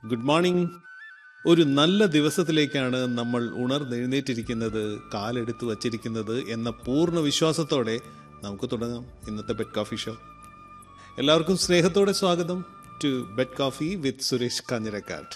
good morning ഒരു നല്ല ദിവസത്തിലേക്കാണ് നമ്മൾ ഉണർന്നെഴുന്നേറ്റിരിക്കുന്നത് കാലെടുത്ത് വച്ചിരിക്കുന്നത് എന്ന പൂർണ്ണ വിശ്വാസത്തോടെ നമുക്ക് തുടങ്ങാം ഇന്നത്തെ ബെഡ് കോഫി ഷോ എല്ലാവർക്കും സ്നേഹത്തോടെ സ്വാഗതം to bed coffee with Suresh Kanjirakkattu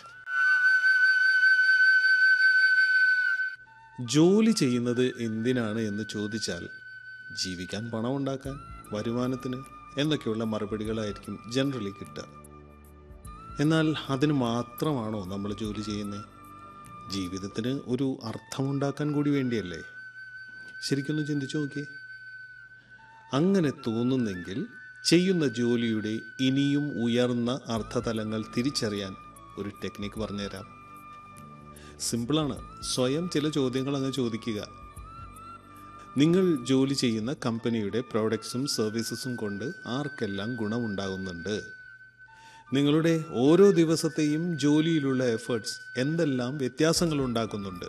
ജോലി ചെയ്യുന്നത് എന്തിനാണ് എന്ന് ചോദിച്ചാൽ ജീവിക്കാൻ പണം ഉണ്ടാക്കാൻ വരുമാനത്തിന് എന്നൊക്കെയുള്ള മറുപടികളായിരിക്കും ജനറലി കിട്ടുക എന്നാൽ അതിന് മാത്രമാണോ നമ്മൾ ജോലി ചെയ്യുന്നത് ജീവിതത്തിന് ഒരു അർത്ഥമുണ്ടാക്കാൻ കൂടി വേണ്ടിയല്ലേ ശരിക്കൊന്ന് ചിന്തിച്ചു നോക്കിയേ അങ്ങനെ തോന്നുന്നെങ്കിൽ ചെയ്യുന്ന ജോലിയുടെ ഇനിയും ഉയർന്ന അർത്ഥതലങ്ങൾ തിരിച്ചറിയാൻ ഒരു ടെക്നിക്ക് പറഞ്ഞുതരാം സിമ്പിളാണ് സ്വയം ചില ചോദ്യങ്ങൾ അങ്ങ് ചോദിക്കുക നിങ്ങൾ ജോലി ചെയ്യുന്ന കമ്പനിയുടെ പ്രോഡക്ട്സും സർവീസസും കൊണ്ട് ആർക്കെല്ലാം ഗുണമുണ്ടാകുന്നുണ്ട് നിങ്ങളുടെ ഓരോ ദിവസത്തെയും ജോലിയിലുള്ള എഫേർട്സ് എന്തെല്ലാം വ്യത്യാസങ്ങൾ ഉണ്ടാക്കുന്നുണ്ട്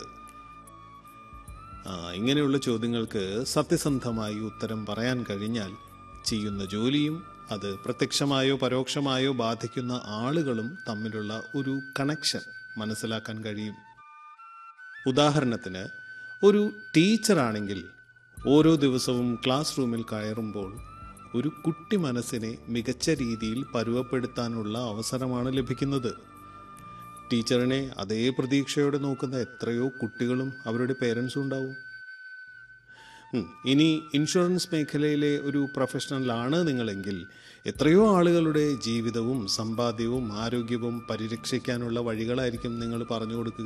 ആ ഇങ്ങനെയുള്ള ചോദ്യങ്ങൾക്ക് സത്യസന്ധമായി ഉത്തരം പറയാൻ കഴിഞ്ഞാൽ ചെയ്യുന്ന ജോലിയും അത് പ്രത്യക്ഷമായോ പരോക്ഷമായോ ബാധിക്കുന്ന ആളുകളും തമ്മിലുള്ള ഒരു കണക്ഷൻ മനസ്സിലാക്കാൻ കഴിയും ഉദാഹരണത്തിന് ഒരു ടീച്ചറാണെങ്കിൽ ഓരോ ദിവസവും ക്ലാസ് റൂമിൽ കയറുമ്പോൾ ഒരു കുട്ടി മനസ്സിനെ മികച്ച രീതിയിൽ പരുവപ്പെടുത്താനുള്ള അവസരമാണ് ലഭിക്കുന്നത് ടീച്ചറിനെ അതേ പ്രതീക്ഷയോടെ നോക്കുന്ന എത്രയോ കുട്ടികളും അവരുടെ പേരൻസും ഉണ്ടാവും ഉം, ഇനി ഇൻഷുറൻസ് മേഖലയിലെ ഒരു പ്രൊഫഷണലാണ് നിങ്ങളെങ്കിൽ എത്രയോ ആളുകളുടെ ജീവിതവും സമ്പാദ്യവും ആരോഗ്യവും പരിരക്ഷിക്കാനുള്ള വഴികളായിരിക്കും നിങ്ങൾ പറഞ്ഞു കൊടുക്കുക